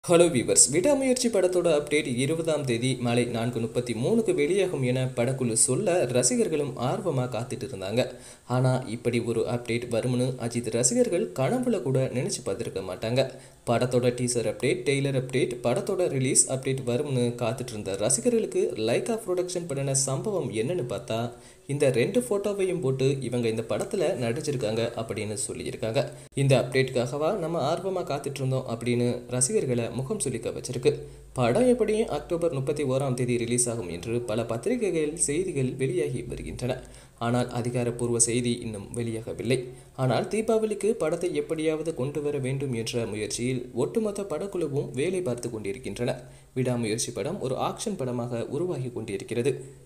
hello viewers விடாமுயற்சி படத்தோட update இருபதாம் தேதி மாலை நான்கு முப்பத்தி மூணுக்கு வெளியாகும் என படக்குழு சொல்ல ரசிகர்களும் ஆர்வமாக காத்துட்டு இருந்தாங்க ஆனால் இப்படி ஒரு அப்டேட் வரும்னு அஜித் ரசிகர்கள் கனவுல கூட நினச்சி பார்த்துருக்க மாட்டாங்க படத்தோட டீசர் அப்டேட் டெய்லர் அப்டேட் படத்தோட ரிலீஸ் அப்டேட் வரும்னு காத்துட்டு இருந்த ரசிகர்களுக்கு லைக்கா ப்ரொடக்ஷன் பண்ணின சம்பவம் என்னன்னு பார்த்தா இந்த ரெண்டு ஃபோட்டோவையும் போட்டு இவங்க இந்த படத்தில் நடிச்சிருக்காங்க அப்படின்னு சொல்லியிருக்காங்க இந்த அப்டேட்டுக்காகவா நம்ம ஆர்வமாக காத்துட்டு இருந்தோம் அப்படின்னு ரசிகர்களை முகம் சுளிக்க வச்சிருக்கு படம் எப்படியும் அக்டோபர் முப்பத்தி ஓராம் தேதி ரிலீஸ் ஆகும் என்று பல பத்திரிகைகள் செய்திகள் வெளியாகி வருகின்றன ஆனால் அதிகாரப்பூர்வ செய்தி இன்னும் வெளியாகவில்லை ஆனால் தீபாவளிக்கு படத்தை எப்படியாவது கொண்டு வர வேண்டும் என்ற முயற்சியில் ஒட்டுமொத்த படக்குழுவும் வேலை பார்த்து கொண்டிருக்கின்றன விடாமுயற்சி படம் ஒரு ஆக்ஷன் படமாக உருவாகி கொண்டிருக்கிறது